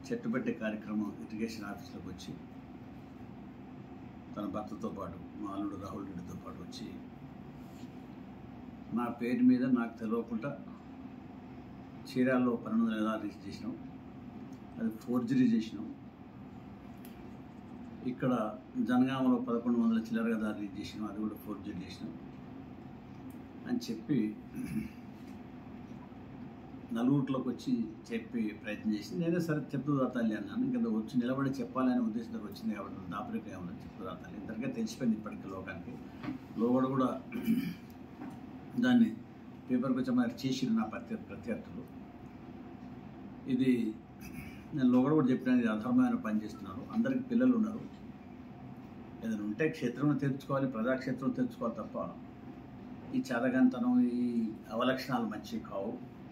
చెట్టు పెట్టే కార్యక్రమం ఇరిగేషన్ ఆఫీస్లోకి వచ్చి తన భర్తతో పాటు మా అల్లుడు రాహుల్ రెడ్డితో పాటు వచ్చి నా పేరు మీద నాకు తెలియకుండా చీరాల్లో పన్నెండు వందల ఎలా రిజిస్టర్ చేసినాం అది ఫోర్జరీ చేసినాం ఇక్కడ జనగామలో పదకొండు వందల చిల్లరగా దారి రిజిస్టర్ చేసినాం అది కూడా ఫోర్జరీ చేసినాం అని చెప్పి నలుగురిలోకి వచ్చి చెప్పి ప్రయత్నం చేసి నేనే సరే చెప్తూ తల్లి అన్నాను ఇంకా వచ్చి నిలబడి చెప్పాలనే ఉద్దేశంతో వచ్చింది కాబట్టి దాపరికం ఏమన్నా చెప్తూ తల్లి ఇంతకే తెలిసిపోయింది ఇప్పటికీ లోకానికి లోగడ కూడా దాన్ని పేపర్కి వచ్చి మరి చేసిరు నా ప్రత్య ప్రత్యర్థులు ఇది నేను లోగడ కూడా చెప్పిన ఇది అధర్మమైన పని చేస్తున్నారు అందరికి పిల్లలు ఉన్నారు ఏదైనా ఉంటే క్షేత్రం తెరుచుకోవాలి ప్రజాక్షేత్రం తెరుచుకోవాలి తప్ప ఈ చదగంతనం ఈ అవలక్షణాలు మంచివి కావు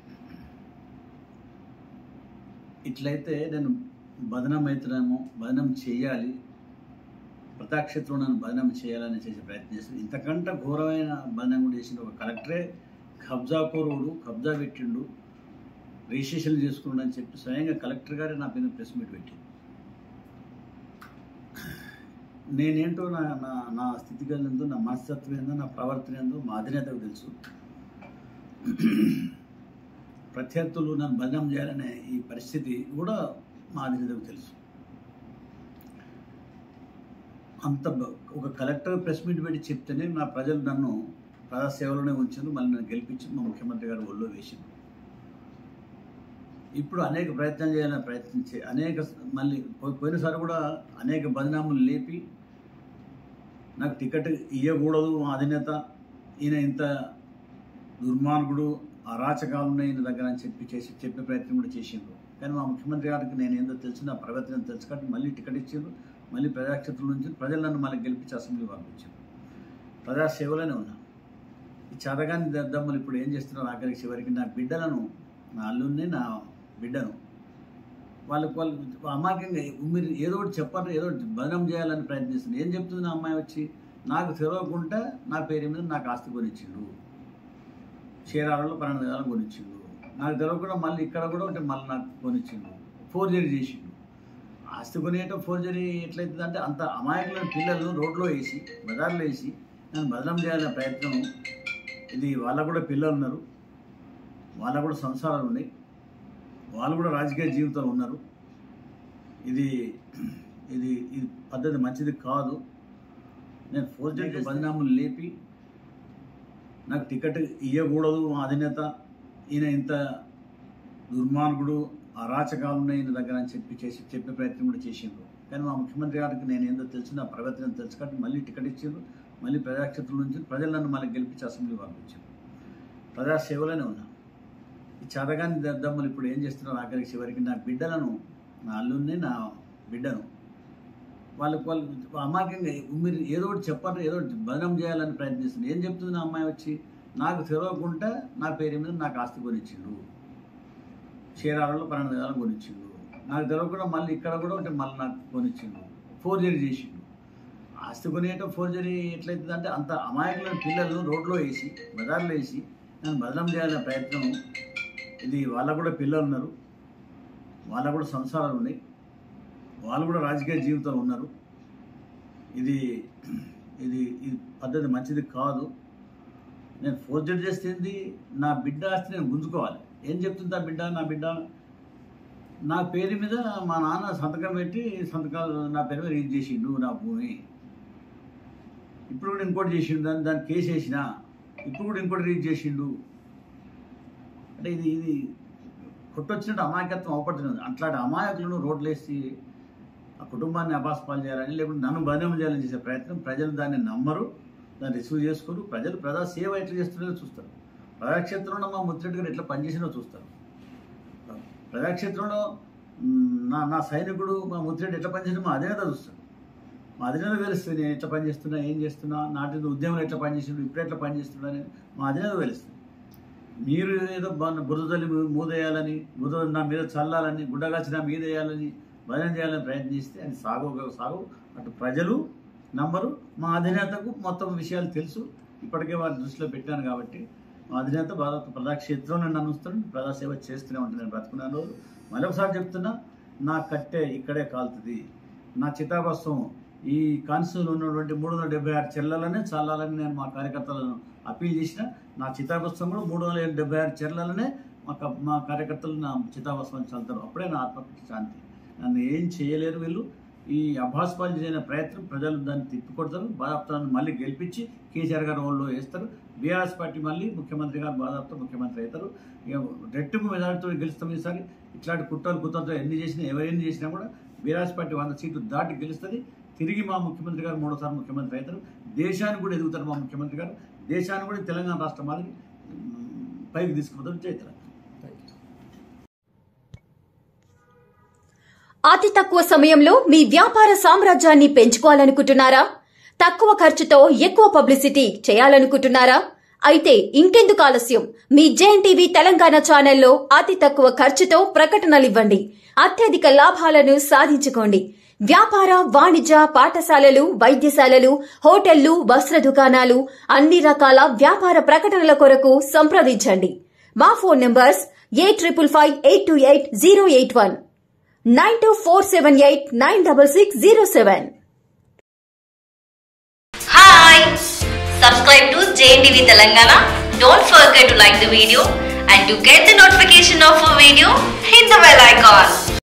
ఇట్లయితే నేను బదనం అవుతున్నామో బదనం చేయాలి ప్రతాక్షేత్రం నన్ను బదనం చేయాలని చేసే ప్రయత్నం చేస్తుంది ఇంతకంటే ఘోరమైన బదనం కూడా చేసిండు ఒక కలెక్టరే కబ్జా కోరుడు కబ్జా పెట్టిండు రిజిస్ట్రేషన్ చేసుకున్నాడు అని చెప్పి స్వయంగా కలెక్టర్ గారే నా పైన ప్రెస్ మీట్ పెట్టింది నేనేంటో నా నా నా స్థితిగతులు ఏందో నా మనస్తత్వం ఏందో నా ప్రవర్తన ఏందో మా అధినేతకు తెలుసు ప్రత్యర్థులు నన్ను బదనం చేయాలనే ఈ పరిస్థితి కూడా మా అధినేతకు తెలుసు అంత బ- ఒక కలెక్టర్ ప్రెస్ మీట్ పెట్టి చెప్తేనే నా ప్రజలు నన్ను ప్రజాసేవలోనే ఉంచారు మళ్ళీ నన్ను గెలిపించి మా ముఖ్యమంత్రి గారు ఒళ్ళో వేసింది ఇప్పుడు అనేక ప్రయత్నాలు చేయాలని ప్రయత్నించి అనేక స- మళ్ళీ పో- పోయినసారి కూడా అనేక బదనాములు లేపి నాకు టికెట్ ఇవ్వకూడదు మా అధినేత ఈయన ఇంత దుర్మార్గుడు అరాచకాలు ఉన్నాయి ఈయన దగ్గర అని చెప్పి చేసి చెప్పే ప్రయత్నం కూడా చేసిండ్రు కానీ మా ముఖ్యమంత్రి గారికి నేను ఏందో తెలిసి నా ప్రవర్తన తెలుసు కాబట్టి మళ్ళీ టికెట్ ఇచ్చిండ్రు మళ్ళీ ప్రజాక్షేత్రం నుంచి ప్రజలు నన్ను మళ్ళీ గెలిపించి అసెంబ్లీ పంపించారు ప్రజాసేవలోనే ఉన్నా ఈ చదగాని దద్దమ్మలు ఇప్పుడు ఏం చేస్తున్నారు ఆఖరికి చివరికి నా బిడ్డలను నా అల్లుడిని నా బిడ్డను వాళ్ళకి వాళ్ళు అమాయకంగా మీరు ఏదో ఒకటి చెప్పాలి ఏదో ఒకటి బదనం చేయాలని ప్రయత్నిస్తుంది ఏం చెప్తుంది నా అమ్మాయి వచ్చి నాకు తెలియకుండా నా పేరు మీద నాకు ఆస్తి కొనిచ్చిండు చీరాలలో పన్నెండు వేల కొనిచ్చిండు నాకు తెలియకుండా మళ్ళీ ఇక్కడ కూడా ఒకటి మళ్ళీ నాకు కొనిచ్చిండు ఫోర్జరీ చేసిండు ఆస్తి కొనేయటం ఫోర్జరీ ఎట్లయితుంది అంటే అంత అమాయకులైన పిల్లలు రోడ్లో వేసి బజార్లో వేసి నన్ను బదనం చేయాలనే ప్రయత్నం ఇది వాళ్ళకు కూడా పిల్లలు ఉన్నారు వాళ్ళకు కూడా సంసారాలు ఉన్నాయి వాళ్ళు కూడా రాజకీయ జీవితంలో ఉన్నారు ఇది ఇది ఇది పద్ధతి మంచిది కాదు నేను ఫోర్జరీ బదనాములు లేపి నాకు టికెట్ ఇవ్వకూడదు మా అధినేత ఈయన ఇంత దుర్మార్గుడు అరాచకాలు ఉన్నాయి ఈయన దగ్గర అని చెప్పి చేసి చెప్పే ప్రయత్నం కూడా చేసిండ్రు కానీ మా ముఖ్యమంత్రి గారికి నేను ఏందో తెలిసి నా ప్రవర్తన తెలుసు కాబట్టి మళ్ళీ టికెట్ ఇచ్చిండ్రు మళ్ళీ ప్రజాక్షేత్రం నుంచి ప్రజలు నన్ను మళ్ళీ గెలిపించి అసెంబ్లీ పంపించారు ప్రజాసేవలోనే ఉన్నా ఈ చదగాని దద్దమ్మలు ఇప్పుడు ఏం చేస్తున్నారు ఆఖరికి చివరికి నా బిడ్డలను నా అల్లుడిని నా బిడ్డను వాళ్ళకి వాళ్ళు అమాయకంగా మీరు ఏదో ఒకటి చెప్పాలి ఏదో ఒకటి బదనం చేయాలని ప్రయత్నిస్తుంది ఏం చెప్తుంది నా అమ్మాయి వచ్చి నాకు తెలియకుండా నా పేరు మీద నాకు ఆస్తి కొనిచ్చిండు చీరాలలో పన్నెండు వేల కొనిచ్చిండు నాకు తెలియకుండా మళ్ళీ ఇక్కడ కూడా ఒకటి మళ్ళీ నాకు కొనిచ్చిండు ఫోర్జరీ చేసిండు ఆస్తి కొనేయటం ఫోర్జరీ ఎట్లయితుంది అంటే అంత అమాయకులైన పిల్లలు రోడ్లో వేసి బజార్లో వేసి నన్ను బదనం చేయాలనే ప్రయత్నం ఇది వాళ్ళకు కూడా పిల్లలు ఉన్నారు వాళ్ళకు కూడా సంసారాలు ఉన్నాయి వాళ్ళు కూడా రాజకీయ జీవితంలో ఉన్నారు ఇది ఇది ఇది పద్ధతి మంచిది కాదు నేను ఫోర్జరీ చేస్తేంది నా బిడ్డ ఆస్తి నేను గుంజుకోవాలి ఏం చెప్తుంది ఆ బిడ్డ నా బిడ్డ నా పేరు మీద మా నాన్న సంతకం పెట్టి సంతకాలు నా పేరు మీద రీడ్ చేసిండు నా భూమి ఇప్పుడు కూడా ఇంకోటి చేసిండు దాన్ని దాన్ని కేసు వేసిన ఇప్పుడు కూడా ఇంకోటి రీడ్ చేసిండు అంటే ఇది ఇది కొట్టొచ్చినట్టు అమాయకత్వం అవపడుతున్నది అట్లాంటి అమాయకులను రోడ్లు వేసి ఆ కుటుంబాన్ని అపాస్పాలు చేయాలని లేకుంటే నన్ను బంధం చేయాలని చేసే ప్రయత్నం ప్రజలు దాన్ని నమ్మరు దాన్ని రిసీవ్ చేసుకోరు ప్రజలు ప్రజా సేవ ఎట్లా చేస్తున్నారో చూస్తారు ప్రజాక్షేత్రంలో మా ముత్తిరెడ్డి గారు ఎట్లా పనిచేసినో చూస్తారు ప్రజాక్షేత్రంలో మ్, నా నా సైనికుడు మా ముత్తిరెడ్డి ఎట్లా పనిచేసినా మా అధినేత చూస్తాడు మా అధినేత తెలుస్తుంది నేను ఎట్లా పనిచేస్తున్నా ఏం చేస్తున్నా నాటి ఉద్యమం ఎట్లా పనిచేసిండు ఇప్పుడు ఎట్లా పనిచేస్తున్నా అని మా అధినేత తెలుస్తుంది మీరు ఏదో బ- బురద తల్లి మూదేయాలని బురద నా మీద చల్లాలని గుడ్డగాచి నా మీద వేయాలని భజన చేయాలని ప్రయత్నిస్తే అది సాగు సాగు అటు ప్రజలు నంబరు మా అధినేతకు మొత్తం విషయాలు తెలుసు ఇప్పటికే వారి దృష్టిలో పెట్టాను కాబట్టి మా అధినేత బాగా ప్రజాక్షేత్రంలో నన్ను ఉంచుతాడు ప్రజాసేవ చేస్తూనే ఉంటాను నేను బ్రతుకున్నాను రోజు మరొకసారి చెప్తున్నా నా కట్టె ఇక్కడే కాలుతుంది నా చితాభస్వం ఈ కాన్స్టిట్యూన్లో ఉన్నటువంటి మూడు వందల డెబ్బై ఆరు చెర్లలోనే చాలాలని నేను మా కార్యకర్తలను అప్పీల్ చేసిన నా చితాభస్వం కూడా మూడు వందల డెబ్బై ఆరు చెర్లలోనే మా క- మా కార్యకర్తలు నా చితాభస్వం చల్లుతారు అప్పుడే నా ఆత్మకి శాంతి నన్ను ఏం చేయలేరు వీళ్ళు ఈ అభాస్పాలు చేయని ప్రయత్నం ప్రజలు దాన్ని తిప్పికొడతారు బాధాప్తాన్ని మళ్ళీ గెలిపించి కేసీఆర్ గారు వాళ్ళు వేస్తారు బీఆర్ఎస్ పార్టీ మళ్ళీ ముఖ్యమంత్రి గారు బాధాప్త ముఖ్యమంత్రి అవుతారు ఇక రెట్టింపు మెజార్టీతో గెలుస్తాం ఈసారి ఇట్లాంటి కుట్రలు కుట్రలతో ఎన్ని చేసినా ఎవరెన్ని చేసినా కూడా బీఆర్ఎస్ పార్టీ వంద సీట్లు దాటి గెలుస్తుంది తిరిగి మా ముఖ్యమంత్రి గారు మూడోసారి ముఖ్యమంత్రి అవుతారు దేశానికి కూడా ఎదుగుతారు మా ముఖ్యమంత్రి గారు దేశాన్ని కూడా తెలంగాణ రాష్ట్రం మాదిరి ఉమ్, పైకి తీసుకుపోతారు చైత్ర అతి తక్కువ సమయంలో మీ వ్యాపార సామ్రాజ్యాన్ని పెంచుకోవాలనుకుంటున్నారా తక్కువ ఖర్చుతో ఎక్కువ పబ్లిసిటీ చేయాలనుకుంటున్నారా అయితే ఇంకెందుకు ఆలస్యం మీ జేఎన్ టీవీ తెలంగాణ ఛానల్లో అతి తక్కువ ఖర్చుతో ప్రకటనలివ్వండి అత్యధిక లాభాలను సాధించుకోండి వ్యాపార వాణిజ్య పాఠశాలలు వైద్యశాలలు హోటళ్లు వస్త్ర దుకాణాలు అన్ని రకాల వ్యాపార ప్రకటనల కొరకు సంప్రదించండి మా phone numbers eight triple five eight two eight zero eight one nine two four seven eight nine double six zero seven Hi! Subscribe to JNTV Telangana. Don't forget to like the video and to get the notification of a video, hit the bell icon.